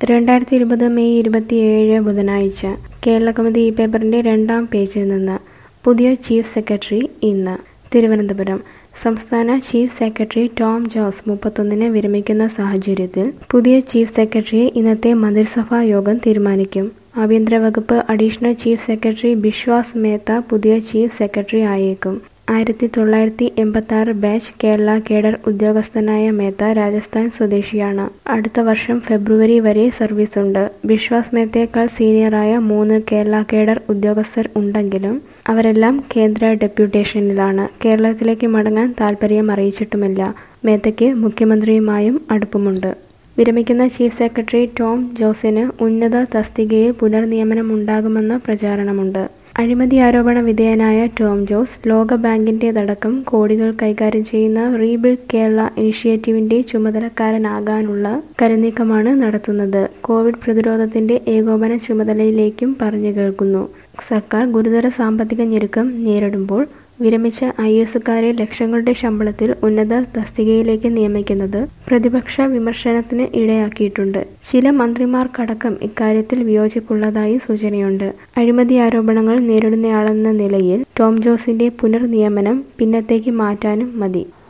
രണ്ടായിരത്തി ഇരുപത് മെയ് ഇരുപത്തിയേഴ് ബുധനാഴ്ച കേരള കൗമുദി ഈ പേപ്പറിന്റെ രണ്ടാം പേജിൽ നിന്ന് പുതിയ ചീഫ് സെക്രട്ടറി ഇന്ന് തിരുവനന്തപുരം സംസ്ഥാന ചീഫ് സെക്രട്ടറി ടോം ജോസ് മുപ്പത്തൊന്നിന് വിരമിക്കുന്ന സാഹചര്യത്തിൽ പുതിയ ചീഫ് സെക്രട്ടറിയെ ഇന്നത്തെ മന്ത്രിസഭാ യോഗം തീരുമാനിക്കും ആഭ്യന്തര വകുപ്പ് additional chief secretary Biswas Mehta പുതിയ ചീഫ് സെക്രട്ടറി ആയേക്കും ആയിരത്തി തൊള്ളായിരത്തി എൺപത്തി ആറ് ബാച്ച് കേരള കേഡർ ഉദ്യോഗസ്ഥനായ മേത്ത രാജസ്ഥാൻ സ്വദേശിയാണ് അടുത്ത വർഷം ഫെബ്രുവരി വരെ സർവീസുണ്ട് ബിശ്വാസ് മേത്തയേക്കാൾ സീനിയറായ മൂന്ന് കേരള കേഡർ ഉദ്യോഗസ്ഥർ ഉണ്ടെങ്കിലും അവരെല്ലാം കേന്ദ്ര ഡെപ്യൂട്ടേഷനിലാണ് കേരളത്തിലേക്ക് മടങ്ങാൻ താൽപ്പര്യം അറിയിച്ചിട്ടുമില്ല മേത്തയ്ക്ക് മുഖ്യമന്ത്രിയുമായും അടുപ്പമുണ്ട് വിരമിക്കുന്ന ചീഫ് സെക്രട്ടറി ടോം ജോസിന് ഉന്നത തസ്തികയിൽ പുനർനിയമനമുണ്ടാകുമെന്ന പ്രചാരണമുണ്ട് അഴിമതി ആരോപണ വിധേയനായ ടോം ജോസ് ലോകബാങ്കിൻ്റെതടക്കം കോടികൾ കൈകാര്യം ചെയ്യുന്ന റീബിൽഡ് കേരള ഇനിഷ്യേറ്റീവിന്റെ ചുമതലക്കാരനാകാനുള്ള കരുനീക്കമാണ് നടത്തുന്നത് കോവിഡ് പ്രതിരോധത്തിന്റെ ഏകോപന ചുമതലയിലേക്കും പറഞ്ഞു കേൾക്കുന്നു സർക്കാർ ഗുരുതര സാമ്പത്തിക ഞെരുക്കം നേരിടുമ്പോൾ വിരമിച്ച ഐ എസുകാരെ ലക്ഷങ്ങളുടെ ശമ്പളത്തിൽ ഉന്നത തസ്തികയിലേക്ക് നിയമിക്കുന്നത് പ്രതിപക്ഷ വിമർശനത്തിന് ഇടയാക്കിയിട്ടുണ്ട് ചില മന്ത്രിമാർക്കടക്കം ഇക്കാര്യത്തിൽ വിയോജിപ്പുള്ളതായി സൂചനയുണ്ട് അഴിമതി ആരോപണങ്ങൾ നേരിടുന്നയാളെന്ന നിലയിൽ ടോം ജോസിന്റെ പുനർനിയമനം പിന്നത്തേക്ക് മാറ്റാനും മതി